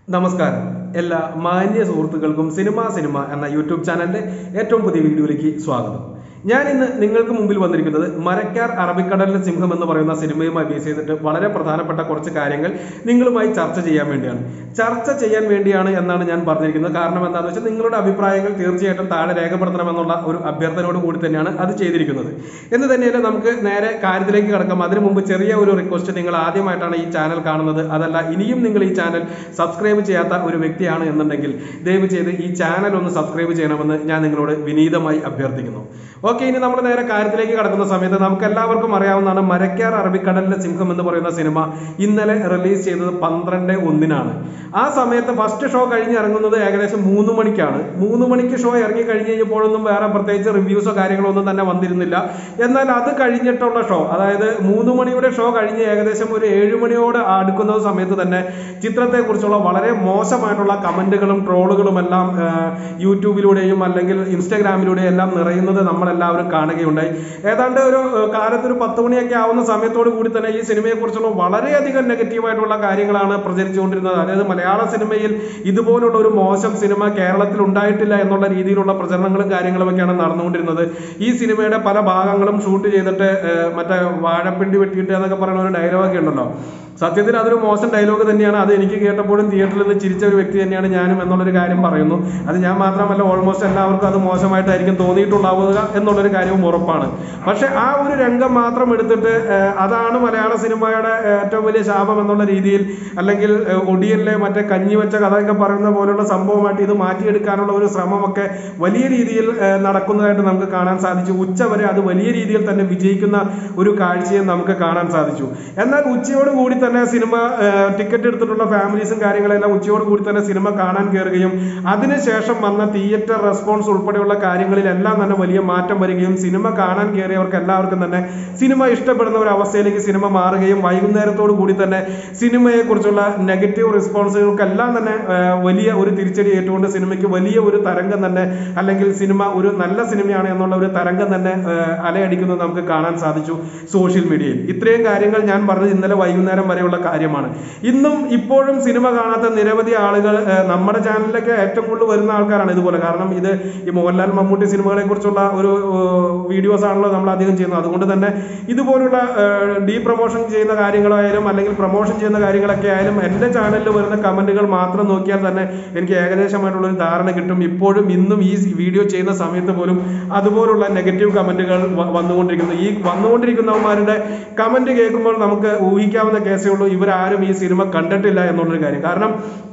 നമസ്കാരം എല്ലാ മാന്യ സുഹൃത്തുക്കൾക്കും സിനിമ സിനിമ എന്ന യൂട്യൂബ് ചാനലിന്റെ ഏറ്റവും പുതിയ വീഡിയോയിലേക്ക് സ്വാഗതം ഞാൻ ഇന്ന് നിങ്ങൾക്ക് മുമ്പിൽ വന്നിരിക്കുന്നത് മരക്കാർ അറബിക്കടലിലെ സിംഹം എന്ന് പറയുന്ന സിനിമയുമായി ബേസ് ചെയ്തിട്ട് വളരെ പ്രധാനപ്പെട്ട കുറച്ച് കാര്യങ്ങൾ നിങ്ങളുമായി ചർച്ച ചെയ്യാൻ വേണ്ടിയാണ് ചർച്ച ചെയ്യാൻ വേണ്ടിയാണ് എന്നാണ് ഞാൻ പറഞ്ഞിരിക്കുന്നത് കാരണം എന്താണെന്ന് വെച്ചാൽ നിങ്ങളുടെ അഭിപ്രായങ്ങൾ തീർച്ചയായിട്ടും താഴെ രേഖപ്പെടുത്തണമെന്നുള്ള ഒരു അഭ്യർത്ഥനയോട് കൂടി തന്നെയാണ് അത് ചെയ്തിരിക്കുന്നത് എന്ന് തന്നെയല്ല നമുക്ക് നേരെ കാര്യത്തിലേക്ക് കടക്കാം അതിനു മുമ്പ് ചെറിയ ഒരു റിക്വസ്റ്റ് നിങ്ങൾ ആദ്യമായിട്ടാണ് ഈ ചാനൽ കാണുന്നത് അതല്ല ഇനിയും നിങ്ങൾ ഈ ചാനൽ സബ്സ്ക്രൈബ് ചെയ്യാത്ത ഒരു വ്യക്തിയാണ് എന്നുണ്ടെങ്കിൽ ദയവ് ചെയ്ത് ഈ ചാനൽ ഒന്ന് സബ്സ്ക്രൈബ് ചെയ്യണമെന്ന് ഞാൻ നിങ്ങളോട് വിനീതമായി അഭ്യർത്ഥിക്കുന്നു ഓക്കെ ഇനി നമ്മൾ നേരെ കാര്യത്തിലേക്ക് കടക്കുന്ന സമയത്ത് നമുക്ക് എല്ലാവർക്കും അറിയാവുന്നതാണ് മരക്കാർ അറബിക്കടലിലെ സിംഹം എന്ന് പറയുന്ന സിനിമ ഇന്നലെ റിലീസ് ചെയ്തത് പന്ത്രണ്ട് ഒന്നിനാണ് ആ സമയത്ത് ഫസ്റ്റ് ഷോ കഴിഞ്ഞ് ഇറങ്ങുന്നത് ഏകദേശം മൂന്ന് മണിക്കാണ് മൂന്ന് മണിക്ക് ഷോ ഇറങ്ങി കഴിഞ്ഞ് കഴിഞ്ഞപ്പോഴൊന്നും വേറെ പ്രത്യേകിച്ച് റിവ്യൂസോ കാര്യങ്ങളോ ഒന്നും തന്നെ വന്നിരുന്നില്ല എന്നാൽ അത് കഴിഞ്ഞിട്ടുള്ള ഷോ അതായത് മൂന്ന് മണിയുടെ ഷോ കഴിഞ്ഞ് ഏകദേശം ഒരു ഏഴ് മണിയോട് അടുക്കുന്ന സമയത്ത് തന്നെ ചിത്രത്തെക്കുറിച്ചുള്ള വളരെ മോശമായിട്ടുള്ള കമന്റുകളും ട്രോളുകളും എല്ലാം ആ, യൂട്യൂബിലൂടെയും അല്ലെങ്കിൽ ഇൻസ്റ്റാഗ്രാമിലൂടെയും എല്ലാം നിറയുന്നത് നമ്മളെല്ലാവരും കാണുകയുണ്ടായി ഏതാണ്ട് ഒരു ആ, കാലത്ത് ഒരു പത്ത് മണിയൊക്കെ ആവുന്ന സമയത്തോട് കൂടി തന്നെ ഈ സിനിമയെക്കുറിച്ചുള്ള വളരെയധികം നെഗറ്റീവായിട്ടുള്ള കാര്യങ്ങളാണ് പ്രചരിച്ചുകൊണ്ടിരുന്നത് അതായത് മലയാള സിനിമയിൽ ഇതുപോലുള്ള ഒരു മോശം സിനിമ കേരളത്തിൽ ഉണ്ടായിട്ടില്ല എന്നുള്ള രീതിയിലുള്ള പ്രചരണങ്ങളും കാര്യങ്ങളുമൊക്കെയാണ് നടന്നുകൊണ്ടിരുന്നത് ഈ സിനിമയുടെ പല ഭാഗങ്ങളും ഷൂട്ട് ചെയ്തിട്ട് ആ, മറ്റേ വാഴപ്പിണ്ടി വെട്ടിയിട്ട് എന്നൊക്കെ പറയുന്ന ഒരു ഡയലോഗൊക്കെ ഉണ്ടല്ലോ സത്യത്തിൽ അതൊരു മോശം ഡയലോഗ് തന്നെയാണ് അത് എനിക്ക് കേട്ടപ്പോഴും തിയേറ്ററിൽ നിന്ന് ചിരിച്ച ഒരു വ്യക്തി തന്നെയാണ് ഞാനും എന്നുള്ളൊരു കാര്യം പറയുന്നു അത് ഞാൻ മാത്രമല്ല ഓൾമോസ്റ്റ് എല്ലാവർക്കും അത് മോശമായിട്ടായിരിക്കും തോന്നിയിട്ടുണ്ടാവുക എന്നുള്ളൊരു കാര്യവും ഉറപ്പാണ് പക്ഷെ ആ ഒരു രംഗം മാത്രം എടുത്തിട്ട് ഏഹ്, അതാണ് മലയാള സിനിമയുടെ ഏഹ്, ഏറ്റവും വലിയ ശാപം എന്നുള്ള രീതിയിൽ അല്ലെങ്കിൽ ഏഹ്, ഒടിയനിലെ മറ്റേ കഞ്ഞി വെച്ച കഥയൊക്കെ പറയുന്ന പോലുള്ള സംഭവമായിട്ട് ഇത് മാറ്റിയെടുക്കാനുള്ള ഒരു ശ്രമമൊക്കെ വലിയ രീതിയിൽ ഏഹ്, നടക്കുന്നതായിട്ട് നമുക്ക് കാണാൻ സാധിച്ചു ഉച്ച വരെ അത് വലിയ രീതിയിൽ തന്നെ വിജയിക്കുന്ന ഒരു കാഴ്ചയും നമുക്ക് കാണാൻ സാധിച്ചു എന്നാൽ ഉച്ചയോട് കൂടി തന്നെ സിനിമ ടിക്കറ്റ് എടുത്തിട്ടുള്ള ഫാമിലീസും കാര്യങ്ങളെല്ലാം ഉച്ചയോട് കൂടി തന്നെ സിനിമ കാണാൻ കയറുകയും അതിനുശേഷം വന്ന തിയേറ്റർ റെസ്പോൺസ് ഉൾപ്പെടെയുള്ള കാര്യങ്ങളിലെല്ലാം തന്നെ വലിയ മാറ്റം വരികയും സിനിമ കാണാൻ കയറിയവർക്ക് എല്ലാവർക്കും തന്നെ സിനിമ ഇഷ്ടപ്പെടുന്ന ഒരു അവസ്ഥയിലേക്ക് സിനിമ മാറുകയും വൈകുന്നേരത്തോടു കൂടി തന്നെ സിനിമയെ കുറിച്ചുള്ള നെഗറ്റീവ് റെസ്പോൺസുകൾക്കെല്ലാം തന്നെ ആ, വലിയ ഒരു തിരിച്ചടി ഏറ്റുകൊണ്ട് സിനിമയ്ക്ക് വലിയ ഒരു തരംഗം തന്നെ അല്ലെങ്കിൽ സിനിമ ഒരു നല്ല സിനിമയാണ് എന്നുള്ള ഒരു തരംഗം തന്നെ ആ, അലയടിക്കുന്നത് നമുക്ക് കാണാൻ സാധിച്ചു സോഷ്യൽ മീഡിയയിൽ ഇത്രയും കാര്യങ്ങൾ ഞാൻ പറഞ്ഞത് ഇന്നലെ വൈകുന്നേരം വരെയുള്ള കാര്യമാണ് ഇന്നും ഇപ്പോഴും സിനിമ കാണാത്ത നിരവധി ആളുകൾ ആ, നമ്മുടെ ചാനലിലൊക്കെ ഏറ്റവും കൂടുതൽ വരുന്ന ആൾക്കാരാണ് ഇതുപോലെ കാരണം ഇത് ഈ മോഹൻലാൽ മമ്മൂട്ടി സിനിമകളെ കുറിച്ചുള്ള ഒരു വീഡിയോസ് ആണല്ലോ നമ്മൾ അധികം ചെയ്യുന്നത് അതുകൊണ്ട് തന്നെ ഇതുപോലുള്ള ഡീ പ്രൊമോഷൻ ചെയ്യുന്ന കാര്യങ്ങളായാലും അല്ലെങ്കിൽ പ്രൊമോഷൻ ചെയ്യുന്ന കാര്യങ്ങളൊക്കെ ആയാലും എൻ്റെ ചാനലിൽ വരുന്ന കമന്റുകൾ മാത്രം നോക്കിയാൽ തന്നെ എനിക്ക് ഏകദേശമായിട്ടുള്ള ഒരു ധാരണ കിട്ടും ഇപ്പോഴും ഇന്നും ഈ വീഡിയോ ചെയ്യുന്ന സമയത്ത് പോലും അതുപോലുള്ള നെഗറ്റീവ് കമന്റുകൾ വന്നുകൊണ്ടിരിക്കുന്നു ഈ വന്നുകൊണ്ടിരിക്കുന്നവന്മാരുടെ കമന്റ് കേൾക്കുമ്പോൾ നമുക്ക് ഊഹിക്കാവുന്ന കേസേ ഉള്ളൂ ഇവരാരും ഈ സിനിമ കണ്ടിട്ടില്ല എന്നുള്ളൊരു കാര്യം കാരണം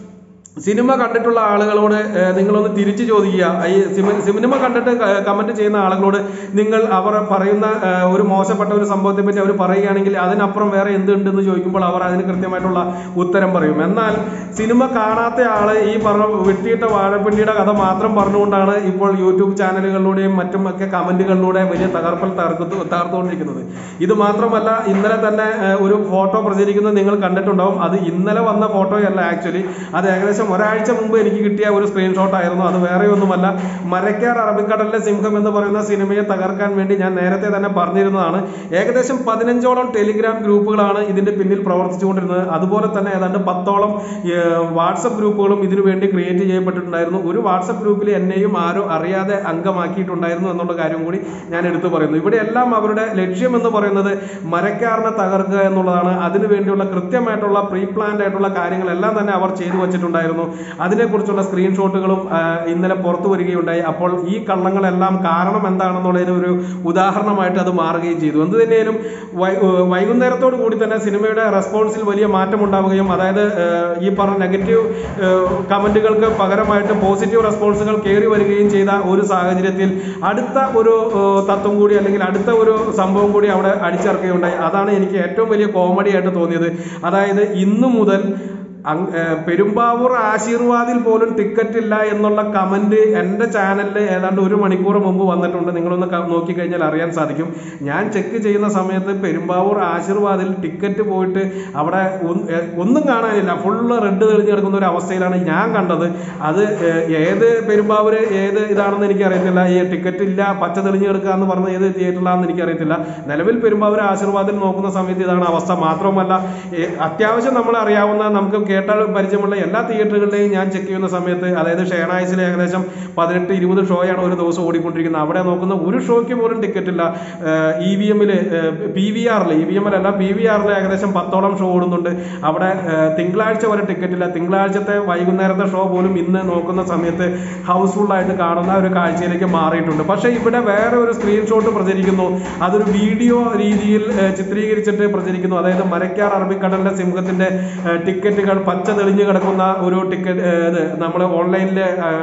സിനിമ കണ്ടിട്ടുള്ള ആളുകളോട് ഏഹ്, നിങ്ങളൊന്ന് തിരിച്ചു ചോദിക്കുക ഈ സിമ- സിനിമ കണ്ടിട്ട് കമന്റ് ചെയ്യുന്ന ആളുകളോട് നിങ്ങൾ അവർ പറയുന്ന ഏഹ്, ഒരു മോശപ്പെട്ട ഒരു സംഭവത്തെ പറ്റി അവർ പറയുകയാണെങ്കിൽ അതിനപ്പുറം വേറെ എന്തുണ്ടെന്ന് ചോദിക്കുമ്പോൾ അവർ അതിന് കൃത്യമായിട്ടുള്ള ഉത്തരം പറയും എന്നാൽ സിനിമ കാണാത്ത ആള് ഈ പറഞ്ഞ വെട്ടിയിട്ട വാഴപ്പിണ്ടിയുടെ കഥ മാത്രം പറഞ്ഞുകൊണ്ടാണ് ഇപ്പോൾ യൂട്യൂബ് ചാനലുകളിലൂടെയും മറ്റും ഒക്കെ കമന്റുകളിലൂടെ വലിയ തകർപ്പൽ തകർത്തു തകർത്തുകൊണ്ടിരിക്കുന്നത് ഇത് മാത്രമല്ല ഇന്നലെ തന്നെ ഏഹ്, ഒരു ഫോട്ടോ പ്രചരിക്കുന്നത് നിങ്ങൾ കണ്ടിട്ടുണ്ടാവും അത് ഇന്നലെ വന്ന ഫോട്ടോയല്ല ആക്ച്വലി അത് ഏകദേശം ഒരാഴ്ച മുമ്പ് എനിക്ക് കിട്ടിയ ഒരു സ്ക്രീൻഷോട്ട് ആയിരുന്നു അത് വേറെ ഒന്നുമല്ല മരക്കാർ അറബിക്കടലിലെ സിംഹം എന്ന് പറയുന്ന സിനിമയെ തകർക്കാൻ വേണ്ടി ഞാൻ നേരത്തെ തന്നെ പറഞ്ഞിരുന്നതാണ് ഏകദേശം പതിനഞ്ചോളം ടെലിഗ്രാം ഗ്രൂപ്പുകളാണ് ഇതിന്റെ പിന്നിൽ പ്രവർത്തിച്ചുകൊണ്ടിരുന്നത് അതുപോലെ തന്നെ ഏതാണ്ട് പത്തോളം വാട്സപ്പ് ഗ്രൂപ്പുകളും ഇതിനു വേണ്ടി ക്രിയേറ്റ് ചെയ്യപ്പെട്ടിട്ടുണ്ടായിരുന്നു ഒരു വാട്സപ്പ് ഗ്രൂപ്പിൽ എന്നെയും ആരോ അറിയാതെ അംഗമാക്കിയിട്ടുണ്ടായിരുന്നു എന്നുള്ള കാര്യം കൂടി ഞാൻ എടുത്തു പറയുന്നു ഇവിടെയെല്ലാം അവരുടെ ലക്ഷ്യം എന്ന് പറയുന്നത് മരക്കാറിനെ തകർക്കുക എന്നുള്ളതാണ് അതിനു വേണ്ടിയുള്ള കൃത്യമായിട്ടുള്ള പ്രീ പ്ലാൻഡ് ആയിട്ടുള്ള കാര്യങ്ങളെല്ലാം തന്നെ അവർ ചെയ്തു വച്ചിട്ടുണ്ടായിരുന്നു അതിനെക്കുറിച്ചുള്ള സ്ക്രീൻഷോട്ടുകളും ആ, ഇന്നലെ പുറത്തു വരികയുണ്ടായി അപ്പോൾ ഈ കള്ളങ്ങളെല്ലാം കാരണം എന്താണെന്നുള്ളതിന് ഒരു ഉദാഹരണമായിട്ട് അത് മാറുകയും ചെയ്തു എന്ത് തന്നെയാലും വൈ- ഏർ വൈകുന്നേരത്തോടു കൂടി തന്നെ സിനിമയുടെ റെസ്പോൺസിൽ വലിയ മാറ്റം ഉണ്ടാവുകയും അതായത് ഏർ, ഈ പറഞ്ഞ നെഗറ്റീവ് കമന്റുകൾക്ക് പകരമായിട്ട് പോസിറ്റീവ് റെസ്പോൺസുകൾ കയറി വരികയും ചെയ്ത ഒരു സാഹചര്യത്തിൽ അടുത്ത ഒരു ഏർ, തത്വം കൂടി അല്ലെങ്കിൽ അടുത്ത ഒരു സംഭവം കൂടി അവിടെ അടിച്ചിറക്കുകയുണ്ടായി അതാണ് എനിക്ക് ഏറ്റവും വലിയ കോമഡി ആയിട്ട് തോന്നിയത് അതായത് ഇന്നു മുതൽ അങ്- ഏർ പെരുമ്പാവൂർ ആശീർവാദിൽ പോലും ടിക്കറ്റ് ഇല്ല എന്നുള്ള കമന്റ് എൻ്റെ ചാനലിൽ ഏതാണ്ട് ഒരു മണിക്കൂർ മുമ്പ് വന്നിട്ടുണ്ട് നിങ്ങളൊന്ന് ക- നോക്കിക്കഴിഞ്ഞാൽ അറിയാൻ സാധിക്കും ഞാൻ ചെക്ക് ചെയ്യുന്ന സമയത്ത് പെരുമ്പാവൂർ ആശീർവാദിൽ ടിക്കറ്റ് പോയിട്ട് അവിടെ ഒന്ന്- ഏർ ഒന്നും കാണാനില്ല ഫുള്ള് റെഡ് തെളിഞ്ഞ് കിടക്കുന്ന ഒരു അവസ്ഥയിലാണ് ഞാൻ കണ്ടത് അത് ഏർ ഏത് പെരുമ്പാവൂർ ഏത് ഇതാണെന്ന് എനിക്കറിയത്തില്ല ഈ ടിക്കറ്റ് ഇല്ല പച്ച തെളിഞ്ഞ് കിടക്കുക എന്ന് പറഞ്ഞ ഏത് തിയേറ്ററിലാണെന്ന് എനിക്കറിയത്തില്ല നിലവിൽ പെരുമ്പാവൂർ ആശീർവാദിൽ നോക്കുന്ന സമയത്ത് ഇതാണ് അവസ്ഥ മാത്രമല്ല ഏർ അത്യാവശ്യം നമ്മൾ അറിയാവുന്ന നമുക്ക് കേട്ടാൽ പരിചയമുള്ള എല്ലാ തിയേറ്ററുകളിലെയും ഞാൻ ചെക്ക് ചെയ്യുന്ന സമയത്ത് അതായത് ഷേണായിസിൽ ഏകദേശം പതിനെട്ട് ഇരുപത് ഷോയാണ് ഒരു ദിവസം ഓടിക്കൊണ്ടിരിക്കുന്നത് അവിടെ നോക്കുന്ന ഒരു ഷോയ്ക്ക് പോലും ടിക്കറ്റ് ഇല്ല ഇ വി എമ്മിൽ പി വി ആറിൽ ഇ വി എമ്മിലല്ല പി വി ആറിൽ ഏകദേശം പത്തോളം ഷോ ഓടുന്നുണ്ട് അവിടെ ഏഹ്, തിങ്കളാഴ്ച വരെ ടിക്കറ്റ് ഇല്ല തിങ്കളാഴ്ചത്തെ വൈകുന്നേരത്തെ ഷോ പോലും ഇന്ന് നോക്കുന്ന സമയത്ത് ഹൗസ്ഫുൾ ആയിട്ട് കാണുന്ന ഒരു കാഴ്ചയിലേക്ക് മാറിയിട്ടുണ്ട് പക്ഷേ ഇവിടെ വേറെ ഒരു സ്ക്രീൻഷോട്ട് പ്രചരിക്കുന്നു അതൊരു വീഡിയോ രീതിയിൽ ഏഹ്, ചിത്രീകരിച്ചിട്ട് പ്രചരിക്കുന്നു അതായത് മരക്കാർ അറബിക്കടലിന്റെ സിംഹത്തിന്റെ ഏഹ്, ടിക്കറ്റുകൾ പച്ച തെളിഞ്ഞു കിടക്കുന്ന ഒരു ടിക്കറ്റ് ഇത് നമ്മൾ ഓൺലൈനിൽ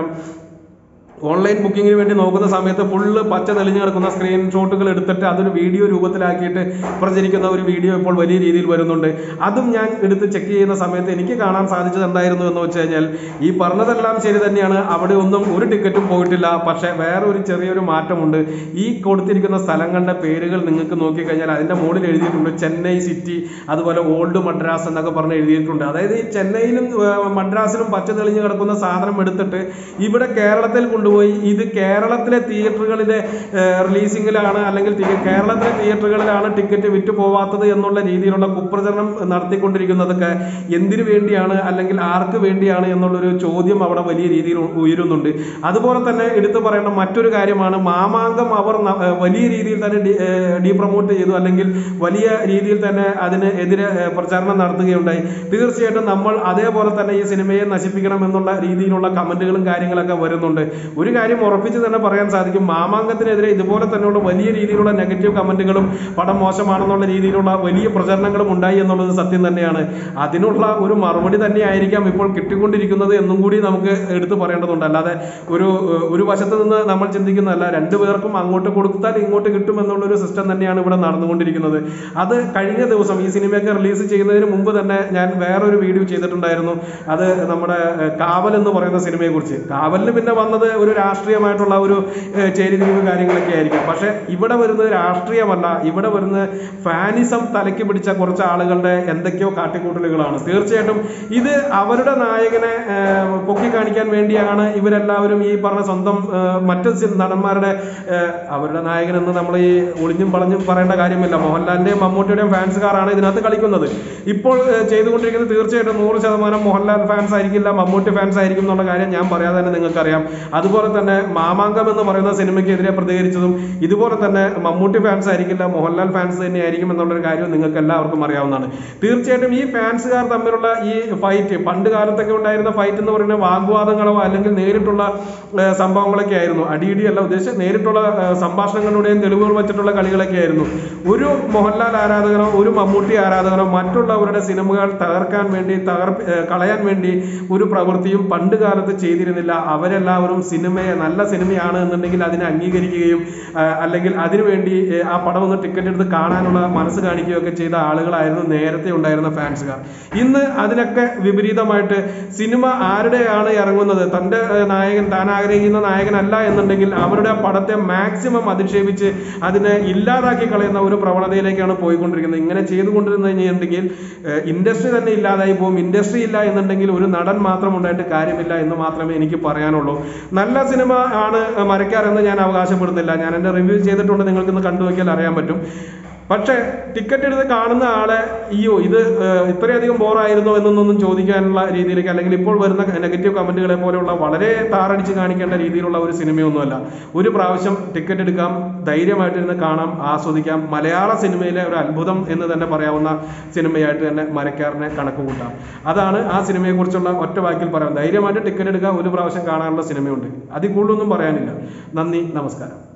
ഓൺലൈൻ ബുക്കിങ്ങിന് വേണ്ടി നോക്കുന്ന സമയത്ത് ഫുള്ള് പച്ച തെളിഞ്ഞു കിടക്കുന്ന സ്ക്രീൻഷോട്ടുകൾ എടുത്തിട്ട് അതൊരു വീഡിയോ രൂപത്തിലാക്കിയിട്ട് പ്രചരിക്കുന്ന ഒരു വീഡിയോ ഇപ്പോൾ വലിയ രീതിയിൽ വരുന്നുണ്ട് അതും ഞാൻ എടുത്ത് ചെക്ക് ചെയ്യുന്ന സമയത്ത് എനിക്ക് കാണാൻ സാധിച്ചത് എന്തായിരുന്നു എന്ന് വെച്ച് കഴിഞ്ഞാൽ ഈ പറഞ്ഞതെല്ലാം ശരി തന്നെയാണ് അവിടെ ഒന്നും ഒരു ടിക്കറ്റും പോയിട്ടില്ല പക്ഷേ വേറെ ഒരു ചെറിയൊരു മാറ്റമുണ്ട് ഈ കൊടുത്തിരിക്കുന്ന സ്ഥലങ്ങളുടെ പേരുകൾ നിങ്ങൾക്ക് നോക്കിക്കഴിഞ്ഞാൽ അതിൻ്റെ മുകളിൽ എഴുതിയിട്ടുണ്ട് ചെന്നൈ സിറ്റി അതുപോലെ ഓൾഡ് മദ്രാസ് എന്നൊക്കെ പറഞ്ഞ് എഴുതിയിട്ടുണ്ട് അതായത് ഈ ചെന്നൈയിലും ഏർ, മദ്രാസിലും പച്ച തെളിഞ്ഞു കിടക്കുന്ന സാധനം എടുത്തിട്ട് ഇവിടെ കേരളത്തിൽ കൊണ്ടുപോയി ഇത് കേരളത്തിലെ തിയേറ്ററുകളിലെ റിലീസിങ്ങിലാണ് അല്ലെങ്കിൽ തി- കേരളത്തിലെ തിയേറ്ററുകളിലാണ് ടിക്കറ്റ് വിറ്റു പോവാത്തത് എന്നുള്ള രീതിയിലുള്ള കുപ്രചരണം നടത്തിക്കൊണ്ടിരിക്കുന്നതൊക്കെ എന്തിനു വേണ്ടിയാണ് അല്ലെങ്കിൽ ആർക്ക് വേണ്ടിയാണ് എന്നുള്ളൊരു ചോദ്യം അവിടെ വലിയ രീതിയിൽ ഉ- ഉയരുന്നുണ്ട് അതുപോലെ തന്നെ എടുത്തു പറയേണ്ട മറ്റൊരു കാര്യമാണ് മാമാങ്കം അവർ ന- ഏർ വലിയ രീതിയിൽ തന്നെ ഡി പ്രൊമോട്ട് ചെയ്തു അല്ലെങ്കിൽ വലിയ രീതിയിൽ തന്നെ അതിന് എതിരെ ഏർ പ്രചാരണം നടത്തുകയുണ്ടായി തീർച്ചയായിട്ടും നമ്മൾ അതേപോലെ തന്നെ ഈ സിനിമയെ നശിപ്പിക്കണം എന്നുള്ള രീതിയിലുള്ള കമന്റുകളും കാര്യങ്ങളൊക്കെ വരുന്നുണ്ട് ഒരു കാര്യം ഉറപ്പിച്ച് തന്നെ പറയാൻ സാധിക്കും മാമാങ്കത്തിനെതിരെ ഇതുപോലെ തന്നെയുള്ള വലിയ രീതിയിലുള്ള നെഗറ്റീവ് കമന്റുകളും പടം മോശമാണെന്നുള്ള രീതിയിലുള്ള വലിയ പ്രചരണങ്ങളും ഉണ്ടായി എന്നുള്ളത് സത്യം തന്നെയാണ് അതിനുള്ള ഒരു മറുപടി തന്നെയായിരിക്കാം ഇപ്പോൾ കിട്ടിക്കൊണ്ടിരിക്കുന്നത് എന്നും കൂടി നമുക്ക് എടുത്തു പറയേണ്ടതുണ്ട് അല്ലാതെ ഒരു ഏർ, ഒരു വശത്ത് നിന്ന് നമ്മൾ ചിന്തിക്കുന്നതല്ല രണ്ടു പേർക്കും അങ്ങോട്ട് കൊടുത്താൽ ഇങ്ങോട്ട് കിട്ടും എന്നുള്ള ഒരു സിസ്റ്റം തന്നെയാണ് ഇവിടെ നടന്നുകൊണ്ടിരിക്കുന്നത് അത് കഴിഞ്ഞ ദിവസം ഈ സിനിമയൊക്കെ റിലീസ് ചെയ്യുന്നതിന് മുമ്പ് തന്നെ ഞാൻ വേറൊരു വീഡിയോ ചെയ്തിട്ടുണ്ടായിരുന്നു അത് നമ്മുടെ ഏർ, കാവൽ എന്ന് പറയുന്ന സിനിമയെ കുറിച്ച് കാവലിന് പിന്നെ വന്നത് ഒരു രാഷ്ട്രീയമായിട്ടുള്ള ഒരു ഏർ, ചേരിതിരിവ് കാര്യങ്ങളൊക്കെ ആയിരിക്കാം പക്ഷെ ഇവിടെ വരുന്നത് രാഷ്ട്രീയമല്ല ഇവിടെ വരുന്നത് ഫാനിസം തലയ്ക്ക് പിടിച്ച കുറച്ച് ആളുകളുടെ എന്തൊക്കെയോ കാട്ടിക്കൂട്ടലുകളാണ് തീർച്ചയായിട്ടും ഇത് അവരുടെ നായകനെ ഏർ, പൊക്കി കാണിക്കാൻ വേണ്ടിയാണ് ഇവരെല്ലാവരും ഈ പറഞ്ഞ സ്വന്തം ഏർ, മറ്റ് സി- നടന്മാരുടെ ഏർ, അവരുടെ നായകൻ എന്ന് നമ്മൾ ഈ ഒളിഞ്ഞും വളഞ്ഞും പറയേണ്ട കാര്യമില്ല മോഹൻലാലിന്റെയും മമ്മൂട്ടിയുടെയും ഫാൻസുകാരാണ് ഇതിനകത്ത് കളിക്കുന്നത് ഇപ്പോൾ ഏർ, ചെയ്തുകൊണ്ടിരിക്കുന്നത് തീർച്ചയായിട്ടും നൂറ് ശതമാനം മോഹൻലാൽ ഫാൻസ് ആയിരിക്കില്ല മമ്മൂട്ടി ഫാൻസ് ആയിരിക്കും എന്നുള്ള കാര്യം ഞാൻ പറയാതെ തന്നെ നിങ്ങൾക്കറിയാം അതുപോലെ തന്നെ മാമാങ്കം എന്ന് പറയുന്ന സിനിമയ്ക്കെതിരെ പ്രതികരിച്ചതും ഇതുപോലെ തന്നെ മമ്മൂട്ടി ഫാൻസ് ആയിരിക്കില്ല മോഹൻലാൽ ഫാൻസ് തന്നെ ആയിരിക്കും എന്നുള്ളൊരു കാര്യം നിങ്ങൾക്ക് എല്ലാവർക്കും അറിയാവുന്നതാണ് തീർച്ചയായിട്ടും ഈ ഫാൻസുകാർ തമ്മിലുള്ള ഈ ഫൈറ്റ് പണ്ട് കാലത്തൊക്കെ ഉണ്ടായിരുന്ന ഫൈറ്റ് എന്ന് പറയുന്ന വാഗ്വാദങ്ങളോ അല്ലെങ്കിൽ നേരിട്ടുള്ള ഏർ, സംഭവങ്ങളൊക്കെ ആയിരുന്നു അടിയിടി അല്ല ഉദ്ദേശിച്ച് നേരിട്ടുള്ള ഏർ, സംഭാഷണങ്ങളുടെയും തെളിവുകൾ വെച്ചിട്ടുള്ള കളികളൊക്കെ ആയിരുന്നു ഒരു മോഹൻലാൽ ആരാധകനോ ഒരു മമ്മൂട്ടി ആരാധകനോ മറ്റുള്ളവരുടെ സിനിമകൾ തകർക്കാൻ വേണ്ടി തകർ ഏർ, കളയാൻ വേണ്ടി ഒരു പ്രവൃത്തിയും പണ്ട് കാലത്ത് ചെയ്തിരുന്നില്ല അവരെല്ലാവരും സിനിമയെ നല്ല സിനിമയാണ് എന്നുണ്ടെങ്കിൽ അതിനെ അംഗീകരിക്കുകയും ആ, അല്ലെങ്കിൽ അതിനുവേണ്ടി ഏ, ആ പടം ഒന്ന് ടിക്കറ്റ് എടുത്ത് കാണാനുള്ള മനസ്സ് കാണിക്കുകയൊക്കെ ചെയ്ത ആളുകളായിരുന്നു നേരത്തെ ഉണ്ടായിരുന്ന ഫാൻസുകാർ ഇന്ന് അതിനൊക്കെ വിപരീതമായിട്ട് സിനിമ ആരുടെയാണ് ഇറങ്ങുന്നത് തൻ്റെ ഏ, നായകൻ താൻ ആഗ്രഹിക്കുന്ന നായകനല്ല എന്നുണ്ടെങ്കിൽ അവരുടെ ആ പടത്തെ മാക്സിമം അധിക്ഷേപിച്ച് അതിനെ ഇല്ലാതാക്കി കളയുന്ന ഒരു പ്രവണതയിലേക്കാണ് പോയിക്കൊണ്ടിരിക്കുന്നത് ഇങ്ങനെ ചെയ്തുകൊണ്ടിരുന്നു കഴിഞ്ഞിട്ടുണ്ടെങ്കിൽ ഇൻഡസ്ട്രി തന്നെ ഇല്ലാതായി പോകും ഇൻഡസ്ട്രി ഇല്ല എന്നുണ്ടെങ്കിൽ ഒരു നടൻ മാത്രം ഉണ്ടായിട്ട് കാര്യമില്ല എന്ന് മാത്രമേ എനിക്ക് പറയാനുള്ളൂ നല്ല സിനിമ ആണ് മരക്കാർ എന്ന് ഞാൻ അവകാശപ്പെടുന്നില്ല ഞാൻ എൻ്റെ റിവ്യൂ ചെയ്തിട്ടുണ്ട് നിങ്ങൾക്ക് ഇന്ന് കണ്ടു നോക്കിയാൽ അറിയാൻ പറ്റും പക്ഷേ ടിക്കറ്റ് എടുത്ത് കാണുന്ന ആളെ അയ്യോ ഇത് ഏർ, ഇത്രയധികം ബോറായിരുന്നോ എന്നൊന്നും ചോദിക്കാനുള്ള രീതിയിലേക്ക് അല്ലെങ്കിൽ ഇപ്പോൾ വരുന്ന നെഗറ്റീവ് കമന്റുകളെ പോലെയുള്ള വളരെ താറടിച്ച് കാണിക്കേണ്ട രീതിയിലുള്ള ഒരു സിനിമയൊന്നുമല്ല ഒരു പ്രാവശ്യം ടിക്കറ്റ് എടുക്കാം ധൈര്യമായിട്ടിരുന്ന് കാണാം ആസ്വദിക്കാം മലയാള സിനിമയിലെ ഒരു അത്ഭുതം എന്ന് തന്നെ പറയാവുന്ന സിനിമയായിട്ട് തന്നെ മരക്കാരനെ കണക്ക് കൂട്ടാം അതാണ് ആ സിനിമയെക്കുറിച്ചുള്ള ഒറ്റ വാക്കിൽ പറയാം ധൈര്യമായിട്ട് ടിക്കറ്റ് എടുക്കുക ഒരു പ്രാവശ്യം കാണാനുള്ള സിനിമയുണ്ട് അതിൽ കൂടുതലൊന്നും പറയാനില്ല നന്ദി നമസ്കാരം